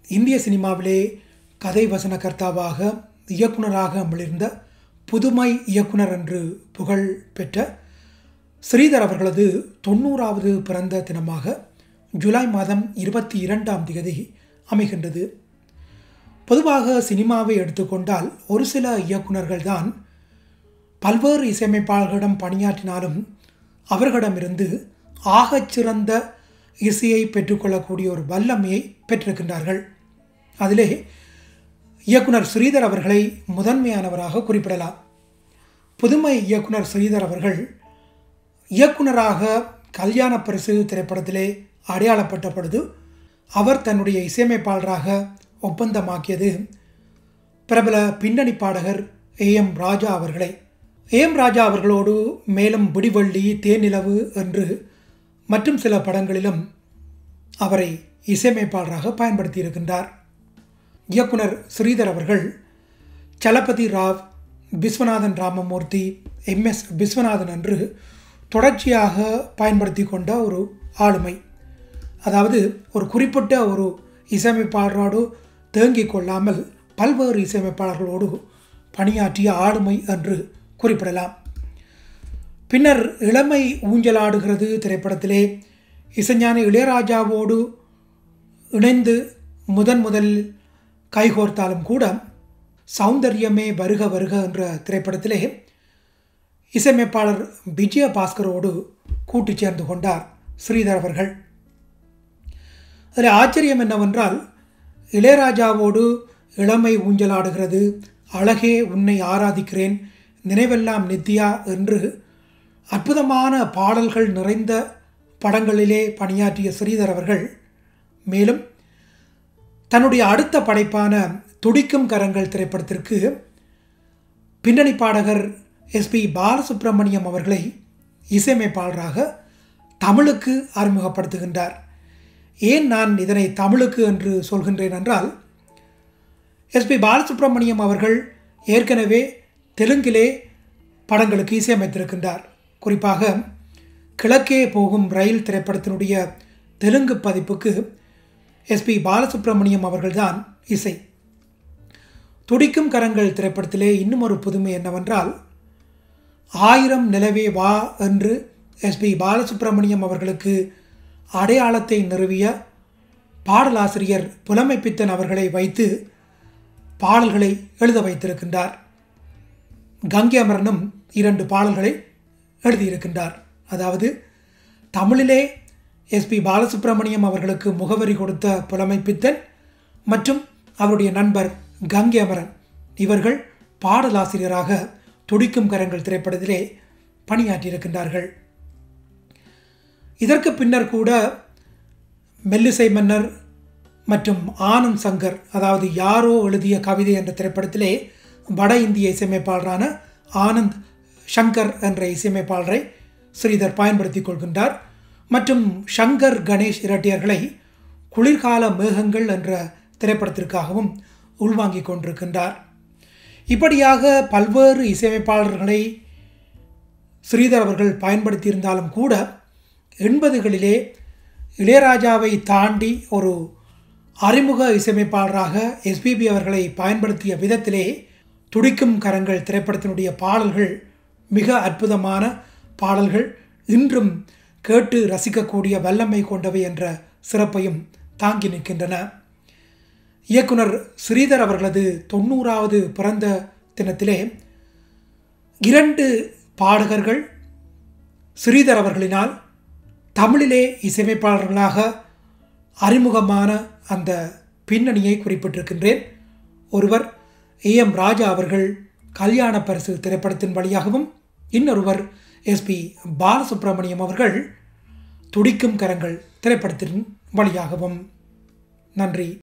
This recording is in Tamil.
இந்திய சினிமாவிலே கதை வசனகர்த்தாவாக இயக்குனராக மிளிர்ந்த புதுமை இயக்குனர் என்று புகழ் பெற்ற ஸ்ரீதர் அவர்களது தொண்ணூறாவது பிறந்த தினமாக ஜூலை மாதம் இருபத்தி இரண்டாம் தேதி அமைகின்றது பொதுவாக சினிமாவை எடுத்துக்கொண்டால் ஒரு சில இயக்குனர்கள் தான் பல்வேறு இசையமைப்பாளர்களிடம் பணியாற்றினாலும் அவர்களிடமிருந்து ஆகச்சிறந்த இசையை பெற்றுக்கொள்ளக்கூடிய ஒரு வல்லமையை பெற்றிருக்கின்றார்கள் அதிலே இயக்குனர் ஸ்ரீதர் அவர்களை முதன்மையானவராக குறிப்பிடலாம் புதுமை இயக்குனர் ஸ்ரீதர் அவர்கள் இயக்குனராக கல்யாண பரிசு திரைப்படத்திலே அடையாளப்பட்ட பொழுது அவர் தன்னுடைய இசையமைப்பாளராக ஒப்பந்தமாக்கியது பிரபல பின்னணி பாடகர் ஏ எம் ராஜா அவர்களை ஏ எம் ராஜா அவர்களோடு மேலும் பிடிவள்ளி தேனிலவு என்று மற்றும் சில படங்களிலும் அவரை இசையமைப்பாளராக பயன்படுத்தியிருக்கின்றார் இயக்குனர் ஸ்ரீதர் அவர்கள் சலபதி ராவ் விஸ்வநாதன் ராமமூர்த்தி எம்எஸ் விஸ்வநாதன் என்று தொடர்ச்சியாக பயன்படுத்தி கொண்ட ஒரு ஆளுமை அதாவது ஒரு குறிப்பிட்ட ஒரு இசையமைப்பாளரோடு தேங்கிக் கொள்ளாமல் பல்வேறு இசையமைப்பாளர்களோடு பணியாற்றிய ஆளுமை என்று குறிப்பிடலாம் பின்னர் இளமை ஊஞ்சலாடுகிறது திரைப்படத்திலே இசைஞானி இளையராஜாவோடு இணைந்து முதன் முதலில் கைகோர்த்தாலும் கூட சௌந்தர்யமே வருக வருக என்ற திரைப்படத்திலே இசையமைப்பாளர் விஜய பாஸ்கரோடு கூட்டி சேர்ந்து கொண்டார் ஸ்ரீதர் அவர்கள் அதில் ஆச்சரியம் என்னவென்றால் இளையராஜாவோடு இளமை ஊஞ்சலாடுகிறது அழகே உன்னை ஆராதிக்கிறேன் நினைவெல்லாம் நித்யா என்று அற்புதமான பாடல்கள் நிறைந்த படங்களிலே பணியாற்றிய ஸ்ரீதர் அவர்கள் மேலும் தன்னுடைய அடுத்த படைப்பான துடிக்கும் கரங்கள் திரைப்படத்திற்கு பின்னணி பாடகர் எஸ்பி பாலசுப்ரமணியம் அவர்களை இசையமைப்பாளராக தமிழுக்கு அறிமுகப்படுத்துகின்றார் ஏன் நான் இதனை தமிழுக்கு என்று சொல்கின்றேன் என்றால் எஸ்பி பாலசுப்ரமணியம் அவர்கள் ஏற்கனவே தெலுங்கிலே படங்களுக்கு இசையமைத்திருக்கின்றார் குறிப்பாக கிழக்கே போகும் ரயில் திரைப்படத்தினுடைய தெலுங்கு பதிப்புக்கு எஸ்பி பாலசுப்ரமணியம் அவர்கள்தான் இசை துடிக்கும் கரங்கள் திரைப்படத்திலே இன்னும் ஒரு புதுமை என்னவென்றால் ஆயிரம் நிலவே வா என்று எஸ்பி பாலசுப்ரமணியம் அவர்களுக்கு அடையாளத்தை நிறுவிய பாடலாசிரியர் புலமைப்பித்தன் அவர்களை வைத்து பாடல்களை எழுத வைத்திருக்கின்றார் கங்கை அமரனும் இரண்டு பாடல்களை எழுதியிருக்கின்றார் அதாவது தமிழிலே எஸ்பி பாலசுப்ரமணியம் அவர்களுக்கு முகவரி கொடுத்த புலமைப்பித்தன் மற்றும் அவருடைய நண்பர் கங்கை அமரன் இவர்கள் பாடலாசிரியராக துடிக்கும் கரங்கள் திரைப்படத்திலே பணியாற்றியிருக்கின்றார்கள் இதற்கு பின்னர் கூட மெல்லிசை மன்னர் மற்றும் ஆனந்த் சங்கர் அதாவது யாரோ எழுதிய கவிதை என்ற திரைப்படத்திலே வட இந்திய இசையமைப்பாளரான ஆனந்த் ஷங்கர் என்ற இசையமைப்பாளரை ஸ்ரீதர் பயன்படுத்தி கொள்கின்றார் மற்றும் ஷங்கர் கணேஷ் இரட்டியர்களை குளிர்கால மேகங்கள் என்ற திரைப்படத்திற்காகவும் உள்வாங்கிக் கொண்டிருக்கின்றார் இப்படியாக பல்வேறு இசையமைப்பாளர்களை ஸ்ரீதர் அவர்கள் பயன்படுத்தியிருந்தாலும் கூட எண்பதுகளிலே இளையராஜாவை தாண்டி ஒரு அறிமுக இசையமைப்பாளராக எஸ்பிபி அவர்களை பயன்படுத்திய விதத்திலே துடிக்கும் கரங்கள் திரைப்படத்தினுடைய பாடல்கள் மிக அற்புதமான பாடல்கள் இன்றும் கேட்டு ரசிக்கக்கூடிய வல்லமை கொண்டவை என்ற சிறப்பையும் தாங்கி நிற்கின்றன இயக்குனர் ஸ்ரீதர் அவர்களது தொண்ணூறாவது பிறந்த தினத்திலே இரண்டு பாடகர்கள் ஸ்ரீதர் அவர்களினால் தமிழிலே இசையமைப்பாளர்களாக அறிமுகமான அந்த பின்னணியை குறிப்பிட்டிருக்கின்றேன் ஒருவர் ஏ எம் ராஜா அவர்கள் கல்யாண பரிசு திரைப்படத்தின் வழியாகவும் இன்னொருவர் எஸ்பி பாலசுப்ரமணியம் அவர்கள் துடிக்கும் கரங்கள் திரைப்படத்தின் வழியாகவும் நன்றி